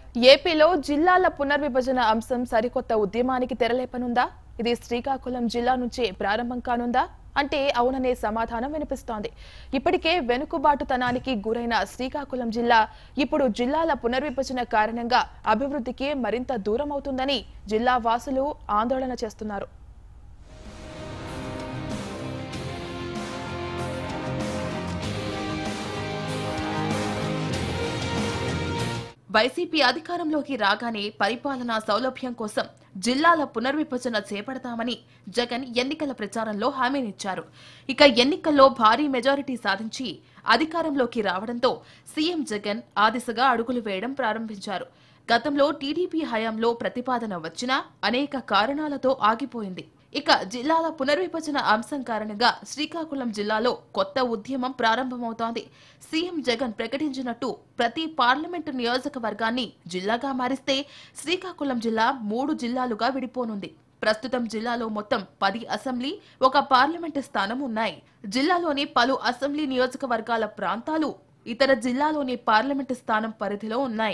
ఏపీలో జిల్లాల పునర్విభజన అంశం సరికొత్త ఉద్యమానికి తెరలేపనుందా ఇది శ్రీకాకుళం జిల్లా నుంచే ప్రారంభం కానుందా అంటే అవుననే సమాధానం వినిపిస్తోంది ఇప్పటికే వెనుకబాటుతనానికి గురైన శ్రీకాకుళం జిల్లా ఇప్పుడు జిల్లాల పునర్విభజన కారణంగా అభివృద్ధికి మరింత దూరం అవుతుందని జిల్లా వాసులు ఆందోళన చేస్తున్నారు వైసీపీ అధికారంలోకి రాగానే పరిపాలనా సౌలభ్యం కోసం జిల్లాల పునర్విభజన చేపడతామని జగన్ ఎన్నికల ప్రచారంలో హామీనిచ్చారు ఇక ఎన్నికల్లో భారీ మెజారిటీ సాధించి అధికారంలోకి రావడంతో సీఎం జగన్ ఆ దిశగా అడుగులు వేయడం ప్రారంభించారు గతంలో టీడీపీ హయాంలో ప్రతిపాదన వచ్చినా అనేక కారణాలతో ఆగిపోయింది ఇక జిల్లాల పునర్విభజన అంశం కారణంగా శ్రీకాకుళం జిల్లాలో కొత్త ఉద్యమం ప్రారంభమవుతోంది సీఎం జగన్ ప్రకటించినట్టు ప్రతి పార్లమెంటు నియోజకవర్గాన్ని జిల్లాగా మారిస్తే శ్రీకాకుళం జిల్లా మూడు జిల్లాలుగా విడిపోనుంది ప్రస్తుతం జిల్లాలో మొత్తం పది అసెంబ్లీ ఒక పార్లమెంటు స్థానం ఉన్నాయి జిల్లాలోని పలు అసెంబ్లీ నియోజకవర్గాల ప్రాంతాలు ఇతర జిల్లాలోని పార్లమెంటు స్థానం పరిధిలో ఉన్నాయి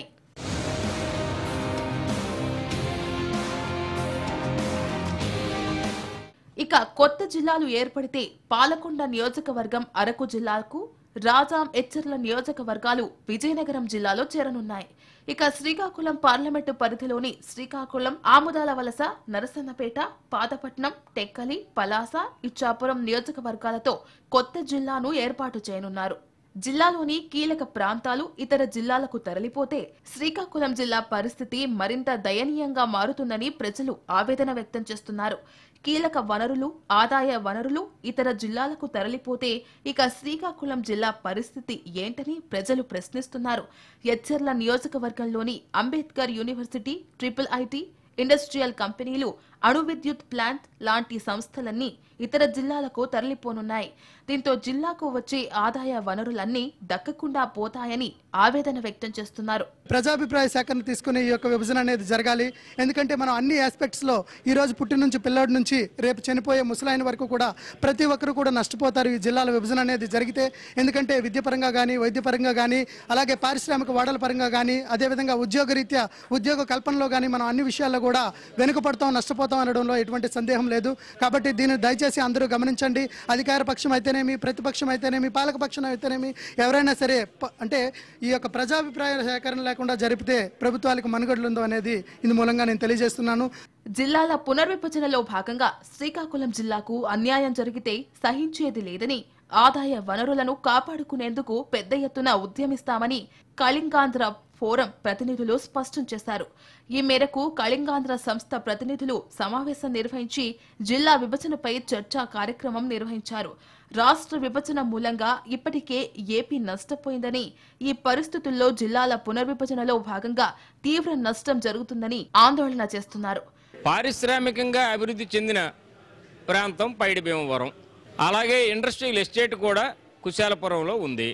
ఇక కొత్త జిల్లాలు ఏర్పడితే పాలకొండ నియోజకవర్గం అరకు జిల్లాకు రాజాం ఎచ్చర్ల నియోజకవర్గాలు విజయనగరం జిల్లాలో చేరనున్నాయి ఇక శ్రీకాకుళం పార్లమెంటు పరిధిలోని శ్రీకాకుళం ఆముదాల వలస నరసన్నపేట పాతపట్నం టెక్కలి పలాస ఇచ్చాపురం నియోజకవర్గాలతో కొత్త జిల్లాను ఏర్పాటు చేయనున్నారు జిల్లాలోని కీలక ప్రాంతాలు ఇతర జిల్లాలకు తరలిపోతే శ్రీకాకుళం జిల్లా పరిస్థితి మరింత దయనీయంగా మారుతుందని ప్రజలు ఆవేదన వ్యక్తం చేస్తున్నారు కీలక వనరులు ఆదాయ వనరులు ఇతర జిల్లాలకు తరలిపోతే ఇక శ్రీకాకుళం జిల్లా పరిస్థితి ఏంటని ప్రజలు ప్రశ్నిస్తున్నారు ఎచ్చర్ల నియోజకవర్గంలోని Ambedkar university triple IT industrial కంపెనీలు అణు విద్యుత్ ప్లాంట్ లాంటి సంస్థలన్నీ ఇతర జిల్లాలకు తరలిపోనున్నాయి దీంతో జిల్లాకు వచ్చే ఆదాయ వనరులన్నీ దక్కకుండా పోతాయని ఆవేదన వ్యక్తం చేస్తున్నారు ప్రజాభిప్రాయ సేకరణ తీసుకుని ఈ యొక్క విభజన అనేది జరగాలి ఎందుకంటే మనం అన్ని ఆస్పెక్ట్స్లో ఈ రోజు పుట్టిన నుంచి పిల్లోడి నుంచి రేపు చనిపోయే ముసలాయన వరకు కూడా ప్రతి ఒక్కరు కూడా నష్టపోతారు ఈ జిల్లాల విభజన అనేది జరిగితే ఎందుకంటే విద్యపరంగా కానీ వైద్యపరంగా కానీ అలాగే పారిశ్రామిక వాడల పరంగా కానీ అదేవిధంగా ఉద్యోగరీత్యా ఉద్యోగ కల్పనలో కానీ మనం అన్ని విషయాల్లో కూడా వెనుకపడతాం నష్టపోతాం అనడంలో ఎటువంటి సందేహం లేదు కాబట్టి దీన్ని దయచేసి అందరూ గమనించండి అధికార పక్షం అయితేనేమి ప్రతిపక్షం అయితేనేమి పాలక పక్షం అయితేనేమి ఎవరైనా సరే ప- అంటే ఈ యొక్క ప్రజాభిప్రాయ సేకరణ లేకుండా జరిపితే ప్రభుత్వాలకు మనుగడలు ఉందో అనేది ఇందు మూలంగా నేను తెలియజేస్తున్నాను జిల్లాల పునర్విభజనలో భాగంగా శ్రీకాకుళం జిల్లాకు అన్యాయం జరిగితే సహించేది లేదని ఆదాయ వనరులను కాపాడుకునేందుకు పెద్ద ఎత్తున ఉద్యమిస్తామని కళింగాంధ్ర ఫోరం ప్రతినిధులు స్పష్టం చేశారు ఈ మేరకు కళింగాంధ్ర సంస్థ ప్రతినిధులు సమావేశం నిర్వహించి జిల్లా విభజనపై చర్చా కార్యక్రమం నిర్వహించారు రాష్ట్ర విభజన మూలంగా ఇప్పటికే ఏపీ నష్టపోయిందని ఈ పరిస్థితుల్లో జిల్లాల పునర్విభజనలో భాగంగా తీవ్ర నష్టం జరుగుతుందని ఆందోళన చేస్తున్నారు పారిశ్రామికంగా అభివృద్ధి చెందిన ప్రాంతం పైడి భీమవరం అలాగే ఇండస్ట్రియల్ ఎస్టేట్ కూడా కుశాలపురంలో ఉంది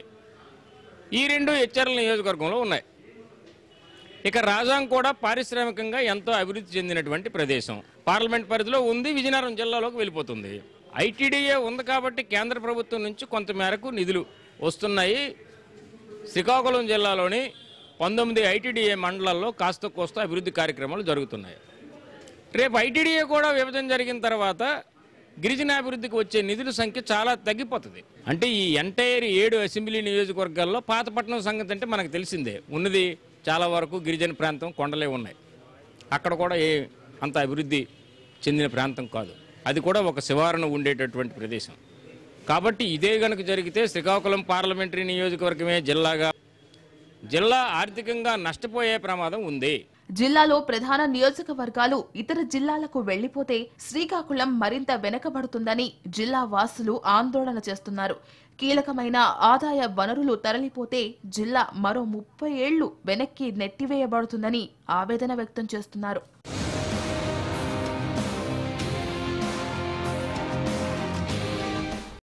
ఈ రెండు హెచ్చర్ల నియోజకవర్గంలో ఉన్నాయి ఇక రాజాం కూడా పారిశ్రామికంగా ఎంతో అభివృద్ధి చెందినటువంటి ప్రదేశం పార్లమెంట్ పరిధిలో ఉంది విజయనగరం జిల్లాలోకి వెళ్ళిపోతుంది ఐటీడీఏ ఉంది కాబట్టి కేంద్ర ప్రభుత్వం నుంచి కొంతమేరకు నిధులు వస్తున్నాయి శ్రీకాకుళం జిల్లాలోని పంతొమ్మిది ఐటీడీఏ మండలాల్లో కాస్త కోస్త అభివృద్ధి కార్యక్రమాలు జరుగుతున్నాయి రేపు ఐటీడీఏ కూడా విభజన జరిగిన తర్వాత గిరిజనాభివృద్ధికి వచ్చే నిధుల సంఖ్య చాలా తగ్గిపోతుంది అంటే ఈ ఎంటైర్ ఏడు అసెంబ్లీ నియోజకవర్గాల్లో పాతపట్నం సంగతి అంటే మనకు తెలిసిందే ఉన్నది చాలా వరకు గిరిజన ప్రాంతం కొండలే ఉన్నాయి అక్కడ కూడా ఏ అంత అభివృద్ధి చెందిన ప్రాంతం కాదు అది కూడా ఒక శివారును ఉండేటటువంటి ప్రదేశం కాబట్టి ఇదే గనుక జరిగితే శ్రీకాకుళం పార్లమెంటరీ నియోజకవర్గమే జిల్లాగా జిల్లా ఆర్థికంగా నష్టపోయే ప్రమాదం ఉంది జిల్లాలో ప్రధాన నియోజకవర్గాలు ఇతర జిల్లాలకు వెళ్లిపోతే శ్రీకాకుళం మరింత వెనకబడుతుందని జిల్లా వాసులు ఆందోళన చేస్తున్నారు కీలకమైన ఆదాయ వనరులు తరలిపోతే జిల్లా మరో ముప్పై ఏళ్లు వెనక్కి నెట్టివేయబడుతుందని ఆవేదన వ్యక్తం చేస్తున్నారు